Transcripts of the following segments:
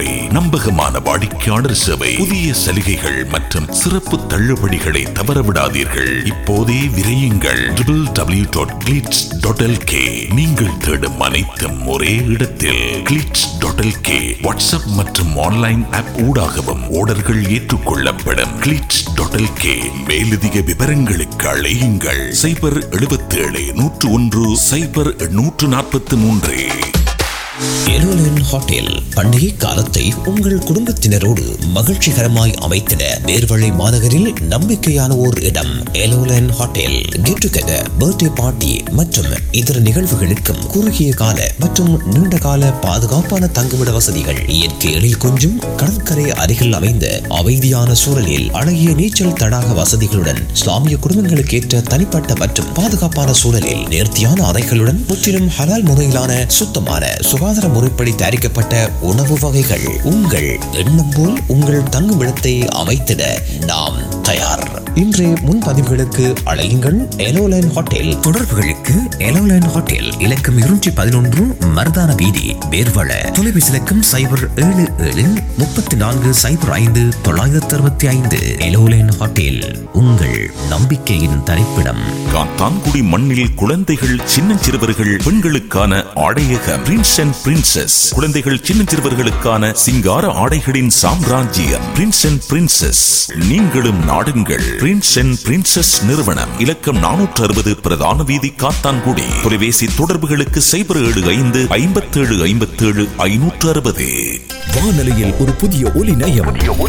சேவை நம்பகமான வாடிக்கையாளர் சேவை புதிய சலுகைகள் மற்றும் சிறப்பு தள்ளுபடிகளை தவறவிடாதீர்கள் இப்போதே விரையுங்கள் www.glitz.lk நீங்கள் தேடும் அனைத்தும் ஒரே இடத்தில் glitz.lk வாட்ஸ்அப் மற்றும் ஆன்லைன் ஆப் ஊடாகவும் ஆர்டர்கள் ஏற்றுக்கொள்ளப்படும் glitz.lk மேலதிக விவரங்களுக்கு அழையுங்கள் சைபர் 77 நூற்று ஒன்று சைபர் நூற்று நாற்பத்தி மூன்று எலோலன் ஹோட்டல் பண்டிகை காலத்தை உங்கள் குடும்பத்தினரோடு மகிழ்ச்சிகரமாய் அமைத்திட நேர்வழி மாநகரில் நம்பிக்கையான ஓர் இடம் எலோலன் hotel get together birthday party மற்றும் இதர நிகழ்வுகளுக்கும் குறுகிய கால மற்றும் நீண்ட கால பாதுகாப்பான தங்குமிட வசதிகள் இயற்கை எழில் கொஞ்சும் கடற்கரை அருகில் அமைந்த அமைதியான சூழலில் அழகிய நீச்சல் தடாக வசதிகளுடன் இஸ்லாமிய குடும்பங்களுக்கு ஏற்ற தனிப்பட்ட மற்றும் பாதுகாப்பான சூழலில் நேர்த்தியான அறைகளுடன் முற்றிலும் ஹலால் முறையிலான சுத்தமான சுகாதார முறைப்படி தயாரிக்கப்பட்ட உணவு வகைகள் உங்கள் எண்ணம் போல் உங்கள் தங்குமிடத்தை அமைத்திட நாம் தயார் இன்றைய முன்பதிவுகளுக்கு அழையுங்கள் எலோலைன் ஹோட்டல் தொடர்புகளுக்கு எலோலைன் ஹோட்டல் இலக்கம் இருநூற்றி பதினொன்று மருதான வீதி வேர்வள தொலைபேசி இலக்கம் சைபர் ஏழு ஏழு முப்பத்தி நான்கு சைபர் ஐந்து தொள்ளாயிரத்தி அறுபத்தி ஐந்து எலோலைன் ஹோட்டல் உங்கள் நம்பிக்கையின் தரிப்பிடம் காத்தான்குடி மண்ணில் குழந்தைகள் சின்னஞ்சிறுவர்கள் பெண்களுக்கான ஆடையக பிரின்ஸ் அண்ட் பிரின்சஸ் குழந்தைகள் சின்னஞ்சிறுவர்களுக்கான சிங்கார ஆடைகளின் சாம்ராஜ்யம் பிரின்ஸ் அண்ட் பிரின்சஸ் நீங்களும் நாடுங்கள் பிரின்ஸ் அண்ட் பிரின்சஸ் நிறுவனம் இலக்கம் நானூற்று அறுபது பிரதான வீதி காத்தான்குடி தொலைபேசி தொடர்புகளுக்கு சைபர் ஏழு ஐந்து ஐம்பத்தேழு ஐம்பத்தேழு ஐநூற்று அறுபது வானொலியில் ஒரு புதிய ஒலி நயம்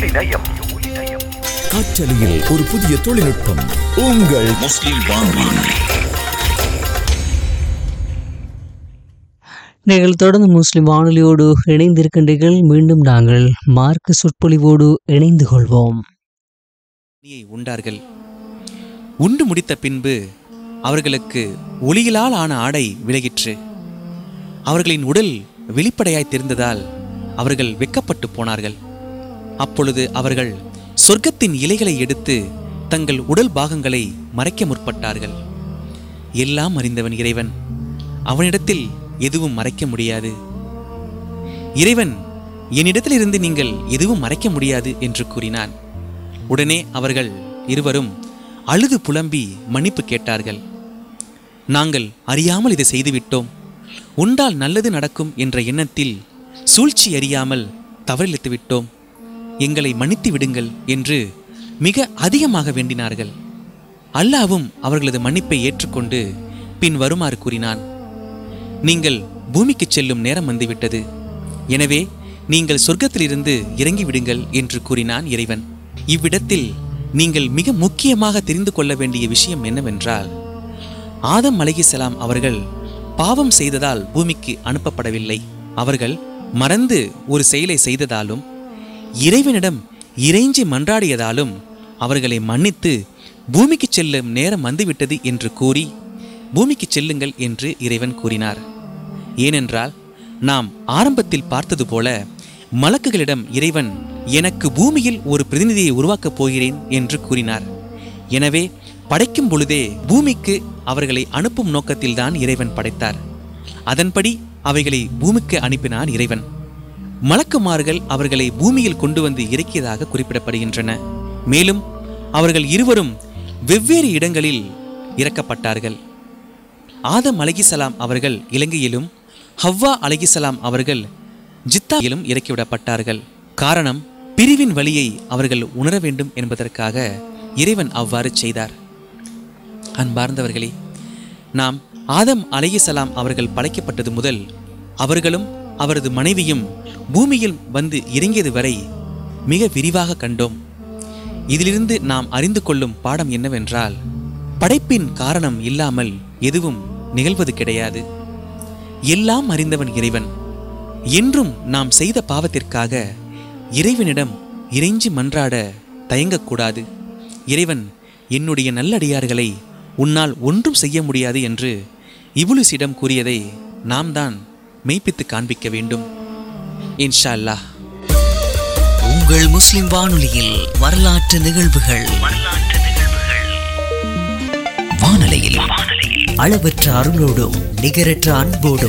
காற்றலையில் ஒரு புதிய தொழில்நுட்பம் உங்கள் முஸ்லிம் வானொலி நீங்கள் தொடர்ந்து முஸ்லிம் வானொலியோடு இணைந்திருக்கின்றீர்கள் மீண்டும் நாங்கள் மார்க்க சொற்பொழிவோடு இணைந்து கொள்வோம் நீயை உண்டார்கள் உண்டு முடித்த பின்பு அவர்களுக்கு ஒளியிலால் ஆன ஆடை விலகிற்று அவர்களின் உடல் வெளிப்படையாய் தெரிந்ததால் அவர்கள் வெக்கப்பட்டு போனார்கள் அப்பொழுது அவர்கள் சொர்க்கத்தின் இலைகளை எடுத்து தங்கள் உடல் பாகங்களை மறைக்க முற்பட்டார்கள் எல்லாம் அறிந்தவன் இறைவன் அவனிடத்தில் எதுவும் மறைக்க முடியாது இறைவன் என்னிடத்திலிருந்து நீங்கள் எதுவும் மறைக்க முடியாது என்று கூறினான் உடனே அவர்கள் இருவரும் அழுது புலம்பி மன்னிப்பு கேட்டார்கள் நாங்கள் அறியாமல் இதை செய்துவிட்டோம் உண்டால் நல்லது நடக்கும் என்ற எண்ணத்தில் சூழ்ச்சி அறியாமல் தவறிழைத்து விட்டோம் எங்களை மன்னித்து விடுங்கள் என்று மிக அதிகமாக வேண்டினார்கள் அல்லாவும் அவர்களது மன்னிப்பை ஏற்றுக்கொண்டு பின் வருமாறு கூறினான் நீங்கள் பூமிக்கு செல்லும் நேரம் வந்துவிட்டது எனவே நீங்கள் சொர்க்கத்திலிருந்து இறங்கி விடுங்கள் என்று கூறினான் இறைவன் இவ்விடத்தில் நீங்கள் மிக முக்கியமாக தெரிந்து கொள்ள வேண்டிய விஷயம் என்னவென்றால் ஆதம் அலைஹிஸ்ஸலாம் அவர்கள் பாவம் செய்ததால் பூமிக்கு அனுப்பப்படவில்லை அவர்கள் மறந்து ஒரு செயலை செய்ததாலும் இறைவனிடம் இறைஞ்சி மன்றாடியதாலும் அவர்களை மன்னித்து பூமிக்கு செல்லும் நேரம் வந்துவிட்டது என்று கூறி பூமிக்கு செல்லுங்கள் என்று இறைவன் கூறினார் ஏனென்றால் நாம் ஆரம்பத்தில் பார்த்தது போல மலக்குகளிடம் இறைவன் எனக்கு பூமியில் ஒரு பிரதிநிதியை உருவாக்கப் போகிறேன் என்று கூறினார் எனவே படைக்கும் பொழுதே பூமிக்கு அவர்களை அனுப்பும் நோக்கத்தில்தான் இறைவன் படைத்தார் அதன்படி அவைகளை பூமிக்கு அனுப்பினான் இறைவன் மலக்குமார்கள் அவர்களை பூமியில் கொண்டு வந்து இறக்கியதாக குறிப்பிடப்படுகின்றன மேலும் அவர்கள் இருவரும் வெவ்வேறு இடங்களில் இறக்கப்பட்டார்கள் ஆதம் அலைகிசலாம் அவர்கள் இலங்கையிலும் ஹவ்வா அலைகிசலாம் அவர்கள் ஜித்தாவிலும் இறக்கிவிடப்பட்டார்கள் காரணம் பிரிவின் வழியை அவர்கள் உணர வேண்டும் என்பதற்காக இறைவன் அவ்வாறு செய்தார் அன்பார்ந்தவர்களே நாம் ஆதம் அலைகிசலாம் அவர்கள் படைக்கப்பட்டது முதல் அவர்களும் அவரது மனைவியும் பூமியில் வந்து இறங்கியது வரை மிக விரிவாக கண்டோம் இதிலிருந்து நாம் அறிந்து கொள்ளும் பாடம் என்னவென்றால் படைப்பின் காரணம் இல்லாமல் எதுவும் நிகழ்வது கிடையாது எல்லாம் அறிந்தவன் இறைவன் என்றும் நாம் செய்த பாவத்திற்காக இறைவனிடம் இறைஞ்சி மன்றாட தயங்கக்கூடாது இறைவன் என்னுடைய நல்லடியார்களை உன்னால் ஒன்றும் செய்ய முடியாது என்று இபுலிஸிடம் கூறியதை நாம் தான் மெய்ப்பித்து காண்பிக்க வேண்டும் இன்ஷா அல்லாஹ் உங்கள் முஸ்லிம் வானொலியில் வரலாற்று நிகழ்வுகள் வானொலியில் அளவற்ற அருளோடும் நிகரற்ற அன்போடும்